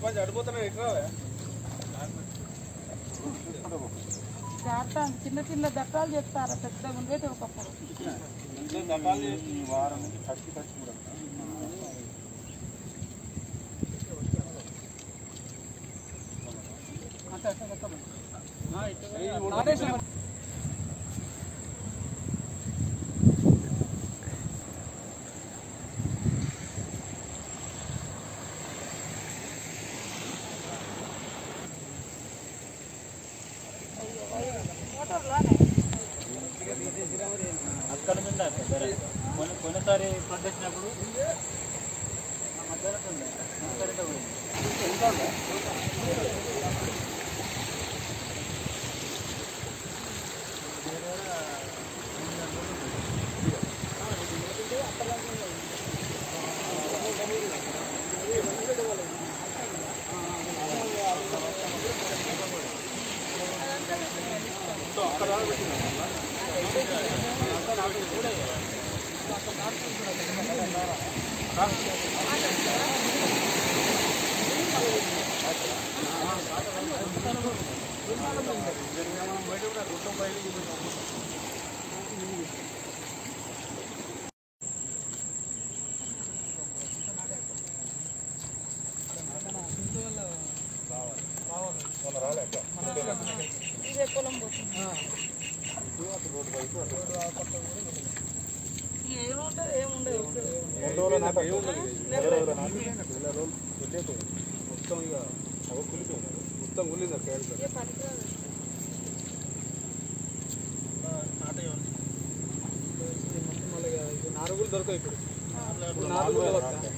సర్పంచ్ అడిపోతున్నా ఎట్లా జాగ్రత్త చిన్న చిన్న దట్టాలు చెప్తారా పెద్దగా ఉండేది ఒకప్పుడు వారం నుంచి ఖర్చు ఖర్చు కూడా అక్కడ మీద కొన్ని కొన్నిసారి ఫ్లడ్ వచ్చినప్పుడు మధ్యాహ్నం ఉండే కరెంట్ పోయింది ఇదే పొలం పోతుంది ఏముంటుంది ఏముండదు రెండు రోజుల నాట నెల రోజుల నాట నెల రోజులు వెళ్ళిపోయింది మొత్తం ఇక అవ కులిపోయింది మొత్తం కులింది అక్కడ ఏడుస్తారు మళ్ళీ ఇక నారుగులు దొరకవు ఇప్పుడు ఇప్పుడు నారుగులు దొరకవు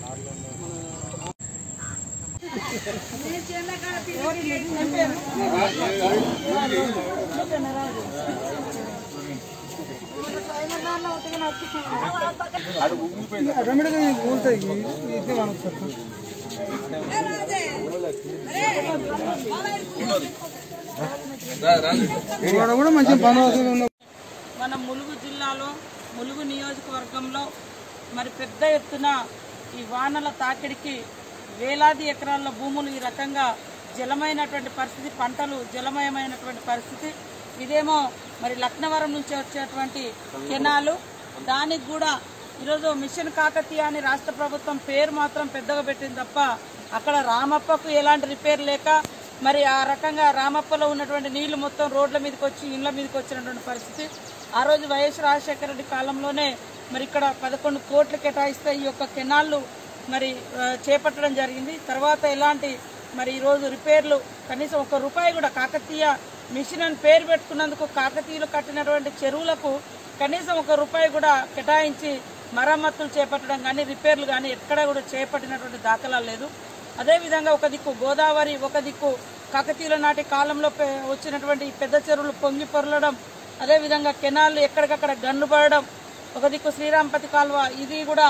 రెమెడీ కూలుతాయి ఇది మనం కూడా మంచి పని అవుతుంది మన ములుగు జిల్లాలో ములుగు నియోజకవర్గంలో మరి పెద్ద ఎత్తున ఈ వానల తాకిడికి వేలాది ఎకరాల భూములు ఈ రకంగా జలమైనటువంటి పరిస్థితి పంటలు జలమయమైనటువంటి పరిస్థితి ఇదేమో మరి లక్నవరం నుంచి వచ్చేటువంటి కెనాలు దానికి కూడా ఈరోజు మిషన్ కాకతీయ అని రాష్ట్ర ప్రభుత్వం పేరు మాత్రం పెద్దగా పెట్టింది తప్ప అక్కడ రామప్పకు ఎలాంటి రిపేర్ లేక మరి ఆ రకంగా రామప్పలో ఉన్నటువంటి నీళ్లు మొత్తం రోడ్ల మీదకి వచ్చి ఇండ్ల మీదకి వచ్చినటువంటి పరిస్థితి ఆ రోజు వైఎస్ రాజశేఖర రెడ్డి కాలంలోనే మరి ఇక్కడ పదకొండు కోట్లు కేటాయిస్తే ఈ యొక్క కెనాళ్ళు మరి ఆ, చేపట్టడం జరిగింది తర్వాత ఎలాంటి మరి ఈరోజు రిపేర్లు కనీసం ఒక రూపాయి కూడా కాకతీయ మిషన్ అని పేరు పెట్టుకున్నందుకు కాకతీయులు కట్టినటువంటి చెరువులకు కనీసం ఒక రూపాయి కూడా కేటాయించి మరమ్మతులు చేపట్టడం కానీ రిపేర్లు కానీ ఎక్కడా కూడా చేపట్టినటువంటి దాఖలా లేదు అదేవిధంగా ఒక దిక్కు గోదావరి ఒక దిక్కు కాకతీయుల నాటి కాలంలో పె- వచ్చినటువంటి ఈ పెద్ద చెరువులు పొంగి పొరలడం అదేవిధంగా కెనాళ్ళు ఎక్కడికక్కడ గన్ను పడడం ఒక దిక్కు శ్రీరాంపతి కాల్వ ఇది కూడా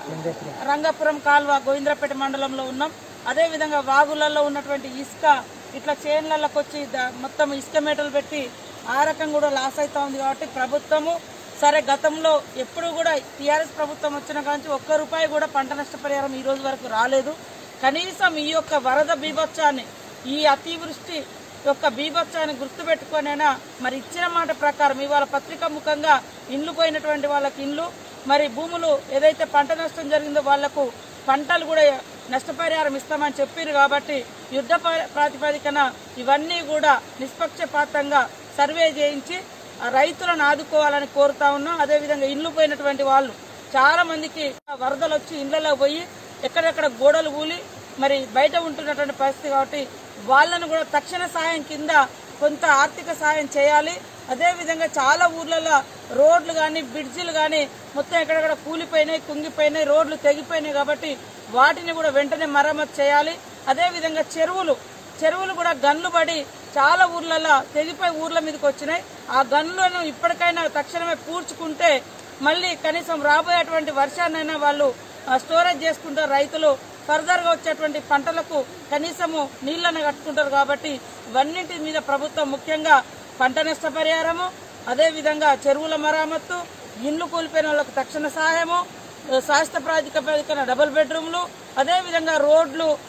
రంగపురం కాల్వ గోవింద్రపేట మండలంలో ఉన్నాం అదేవిధంగా వాగులలో ఉన్నటువంటి ఇసుక ఇట్లా చేన్లలోకి వచ్చి ద- మొత్తం ఇసుక మేటలు పెట్టి ఆ రకం కూడా లాస్ అవుతా ఉంది కాబట్టి ప్రభుత్వము సరే గతంలో ఎప్పుడు కూడా టీఆర్ఎస్ ప్రభుత్వం వచ్చిన కాంచి ఒక్క రూపాయి కూడా పంట నష్టపరిహారం ఈ రోజు వరకు రాలేదు కనీసం ఈ యొక్క వరద బీభత్సాన్ని ఈ అతివృష్టి యొక్క బీభత్సాన్ని గుర్తుపెట్టుకొనైనా మరి ఇచ్చిన మాట ప్రకారం ఇవాళ పత్రికా ముఖంగా ఇండ్లు పోయినటువంటి వాళ్ళకి ఇండ్లు మరి భూములు ఏదైతే పంట నష్టం జరిగిందో వాళ్లకు పంటలు కూడా నష్టపరిహారం ఇస్తామని చెప్పారు కాబట్టి యుద్ధ ప్ర- ప్రాతిపదికన ఇవన్నీ కూడా నిష్పక్షపాతంగా సర్వే చేయించి ఆ రైతులను ఆదుకోవాలని కోరుతా ఉన్నాం అదేవిధంగా ఇల్లు పోయినటువంటి వాళ్ళు చాలా మందికి వరదలు వచ్చి ఇళ్లలో పోయి ఎక్కడెక్కడ గోడలు కూలి మరి బయట ఉంటున్నటువంటి పరిస్థితి కాబట్టి వాళ్ళను కూడా తక్షణ సాయం కింద కొంత ఆర్థిక సాయం చేయాలి అదేవిధంగా చాలా ఊర్లలో రోడ్లు కానీ బ్రిడ్జిలు కానీ మొత్తం ఎక్కడెక్కడ కూలిపోయినాయి కుంగిపోయినాయి రోడ్లు తెగిపోయినాయి కాబట్టి వాటిని కూడా వెంటనే మరమ్మతు చేయాలి అదేవిధంగా చెరువులు చెరువులు కూడా గన్లు పడి చాలా ఊర్లలో తెగిపోయి ఊర్ల మీదకి వచ్చినాయి ఆ గన్లను ఇప్పటికైనా తక్షణమే పూడ్చుకుంటే మళ్ళీ కనీసం రాబోయేటువంటి వర్షాన్నైనా వాళ్ళు ఆ, స్టోరేజ్ చేసుకుంటారు రైతులు ఫర్దర్ గా వచ్చేటువంటి పంటలకు కనీసము నీళ్లను కట్టుకుంటారు కాబట్టి ఇవన్నింటి మీద ప్రభుత్వం ముఖ్యంగా పంట నష్టపరిహారము అదేవిధంగా చెరువుల మరామత్తు ఇండ్లు కూలిపోయిన వాళ్ళకు తక్షణ సహాయము శాస్త్ర ప్రాతిపదికన డబుల్ బెడ్రూమ్లు అదేవిధంగా రోడ్లు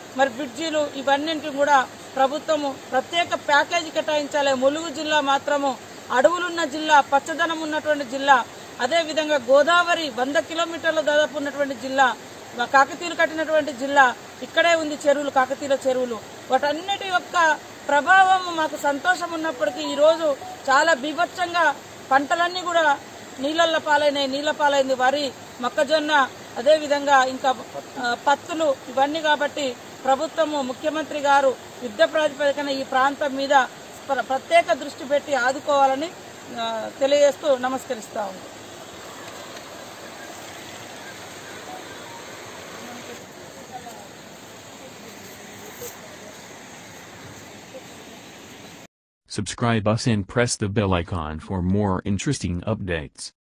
మరి బ్రిడ్జీలు ఇవన్నింటిని కూడా ప్రభుత్వము ప్రత్యేక ప్యాకేజీ కేటాయించాలి ములుగు జిల్లా మాత్రము అడవులున్న జిల్లా పచ్చదనం ఉన్నటువంటి జిల్లా అదే విధంగా గోదావరి వంద కిలోమీటర్ల దాదాపు ఉన్నటువంటి జిల్లా కాకతీయులు కట్టినటువంటి జిల్లా ఇక్కడే ఉంది చెరువులు కాకతీయుల చెరువులు వాటన్నిటి యొక్క ప్రభావం మాకు సంతోషం ఉన్నప్పటికీ ఈరోజు చాలా బీభత్సంగా పంటలన్నీ కూడా నీళ్ళల్ల పాలైనాయి నీళ్ళ పాలైంది వరి మొక్కజొన్న అదే విధంగా ఇంకా ఆ, పత్తులు ఇవన్నీ కాబట్టి ప్రభుత్వము ముఖ్యమంత్రి గారు యుద్ధ ప్రాతిపదికన ఈ ప్రాంతం మీద ప్ర- ప్రత్యేక దృష్టి పెట్టి ఆదుకోవాలని ఆ, తెలియజేస్తూ నమస్కరిస్తా ఉన్నాను Subscribe us and press the bell icon for more interesting updates.